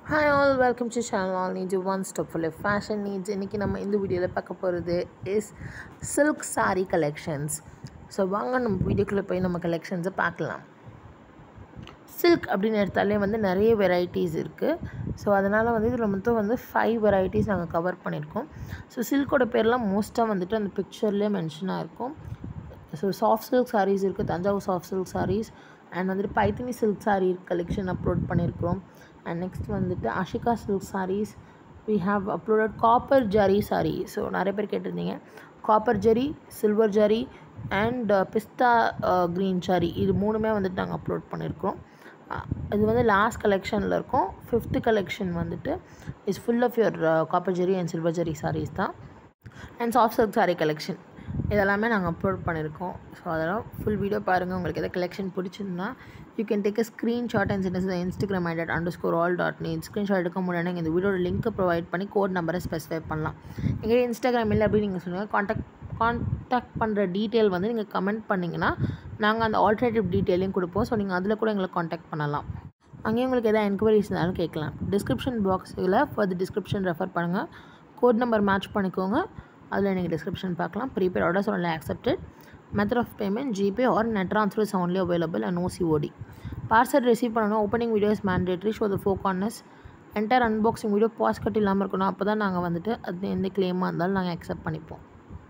hi all welcome to channel all need one stop full fashion needs இன்றைக்கி நம்ம இந்த வீடியோவில் பார்க்க போகிறது is silk saree collections so வாங்க நம்ம வீடியோக்குள்ளே போய் நம்ம கலெக்ஷன்ஸை பார்க்கலாம் சில்க் அப்படின்னு எடுத்தாலே வந்து நிறைய வெரைட்டிஸ் இருக்குது ஸோ அதனால் வந்து இதில் மொத்தம் வந்து ஃபைவ் வெரைட்டிஸ் நாங்கள் கவர் பண்ணியிருக்கோம் ஸோ சில்கோட பேர்லாம் மோஸ்ட்டாக வந்துட்டு அந்த பிக்சர்லேயே மென்ஷனாக இருக்கும் ஸோ சாஃப்ட் சில்க் sarees இருக்குது Thanjavur soft silk sarees and வந்துட்டு Paithani silk saree collection upload பண்ணியிருக்கிறோம் அண்ட் நெக்ஸ்ட் வந்துட்டு Ashika silk sarees we have uploaded copper zari saree so நிறைய பேர் கேட்டிருந்தீங்க copper zari silver zari and pista green zari இது மூணுமே வந்துட்டு நாங்கள் அப்லோட் பண்ணியிருக்கிறோம் அஹ் இது வந்து லாஸ்ட் கலெக்ஷனில் இருக்கும் ஃபிஃப்த்து கலெக்ஷன் வந்துட்டு is full of your copper zari and silver zari sarees தான் and soft silk saree collection இதெல்லாமே நாங்கள் அப்லோட் பண்ணியிருக்கோம் ஸோ அதெல்லாம் ஃபுல் வீடியோ பாருங்கள் உங்களுக்கு எதாவது கலெக்ஷன் பிடிச்சிருந்தா you can take a screenshot and send us Instagram I dot underscore all dot நீ ஸ்க்ரீன்ஷாட் எடுக்க முடியாது இந்த வீடியோட லிங்க்கை ப்ரொவைட் பண்ணி கோட் நம்பரை ஸ்பெசிஃபை பண்ணலாம் எங்கள் இன்ஸ்டாகிராம் இல்லை அப்படின்னு நீங்கள் சொல்லுங்கள் காண்டாக்ட் காண்டாக்ட் பண்ணுற டீட்டெயில் வந்து நீங்கள் கமெண்ட் பண்ணிங்கன்னா நாங்கள் அந்த ஆல்டர்னேட்டிவ் டீட்டெயிலையும் கொடுப்போம் ஸோ நீங்கள் அதில் கூட எங்களை காண்டாக்ட் பண்ணலாம் அங்கேயும் உங்களுக்கு எதாவது என்கொயரிஸ் இருந்தாலும் கேட்கலாம் டிஸ்கிரிப்ஷன் பாக்ஸில் ஃபர்தர் டிஸ்கிரிப்ஷன் ரெஃபர் பண்ணுங்கள் கோட் நம்பர் மேட்ச் பண்ணிக்கோங்க அதில் நீங்கள் டிஸ்கிரிப்ஷன் பார்க்கலாம் prepaid orders only accepted method of payment GPay or net transfer is only available and OCOD parcel receive பண்ணணும் opening video is mandatory show the four corners entire unboxing video pause cut இல்லாமல் இருக்கணும் அப்போ தான் நாங்கள் வந்துட்டு அது எந்த கிளைமாக இருந்தாலும் நாங்கள் அக்செப்ட் பண்ணிப்போம்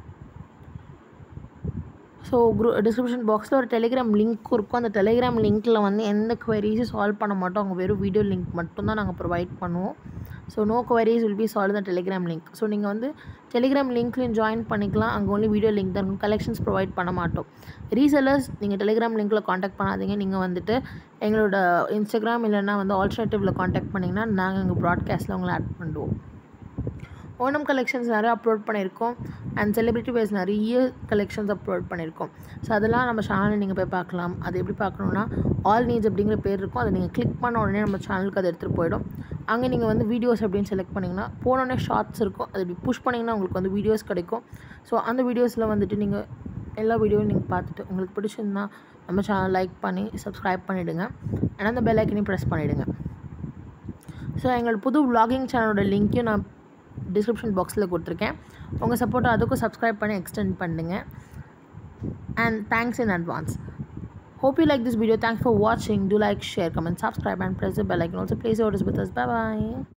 ஸோ குரூ டிஸ்கிரிப்ஷன் பாக்ஸில் ஒரு டெலிகிராம் லிங்க் இருக்கும் அந்த டெலிகிராம் லிங்க்கில் வந்து எந்த குவரிஸும் சால்வ் பண்ண மாட்டோம் அங்கே வெறும் வீடியோ லிங்க் மட்டும்தான் நாங்கள் ப்ரொவைட் பண்ணுவோம் so no queries will be solve the Telegram link so நீங்கள் வந்து டெலிகிராம் லிங்க்லையும் ஜாயின் பண்ணிக்கலாம் அங்கே ஒன்லி வீடியோ லிங்க் தான் இருக்கும் கலெக்ஷன்ஸ் ப்ரொவைட் பண்ண மாட்டோம் ரீசெல்லர்ஸ் நீங்கள் டெலிகிராம் லிங்க்கில் காண்டாக்ட் பண்ணாதீங்க நீங்கள் வந்துட்டு எங்களோட இன்ஸ்டாகிராம் இல்லைன்னா வந்து ஆல்டர்னேட்டிவில் காண்டாக்ட் பண்ணிங்கன்னா நாங்கள் எங்கள் ப்ராட்காஸ்ட்டில் உங்களை ஆட் பண்ணுவோம் ஓணம் கலெக்ஷன்ஸ் நிறைய அப்லோட் பண்ணியிருக்கோம் அண்ட் செலிபிரிட்டி வைஸ் நிறைய கலெக்ஷன்ஸ் அப்லோட் பண்ணியிருக்கோம் ஸோ அதெல்லாம் நம்ம சேனலில் நீங்கள் போய் பார்க்கலாம் அது எப்படி பார்க்கணுன்னா ஆல் நீட்ஸ் அப்படிங்கிற பேர் இருக்கும் அதை நீங்கள் கிளிக் பண்ண உடனே நம்ம சேனலுக்கு அது எடுத்துகிட்டு போயிடும் அங்கே நீங்கள் வந்து வீடியோஸ் அப்படின்னு செலக்ட் பண்ணிங்கன்னா போனோடனே ஷார்ட்ஸ் இருக்கும் அது இப்படி புஷ் பண்ணிங்கன்னா உங்களுக்கு வந்து வீடியோஸ் கிடைக்கும் ஸோ அந்த வீடியோஸில் வந்துட்டு நீங்கள் எல்லா வீடியோவும் நீங்கள் பார்த்துட்டு உங்களுக்கு பிடிச்சிருந்தா நம்ம சேனல் லைக் பண்ணி சப்ஸ்கிரைப் பண்ணிவிடுங்க அண்ட் அந்த பெல் ஐக்கனையும் ப்ரெஸ் பண்ணிவிடுங்க ஸோ எங்களோட புது vlogging சேனலோட லிங்க்கையும் நான் டிஸ்கிரிப்ஷன் பாக்ஸில் கொடுத்துருக்கேன் உங்கள் சப்போர்ட்டை அதுக்கும் சப்ஸ்கிரைப் பண்ணி எக்ஸ்டெண்ட் பண்ணுங்க and thanks in advance hope you like this video thanks for watching do like share comment subscribe and press the bell icon also place your orders with us bye bye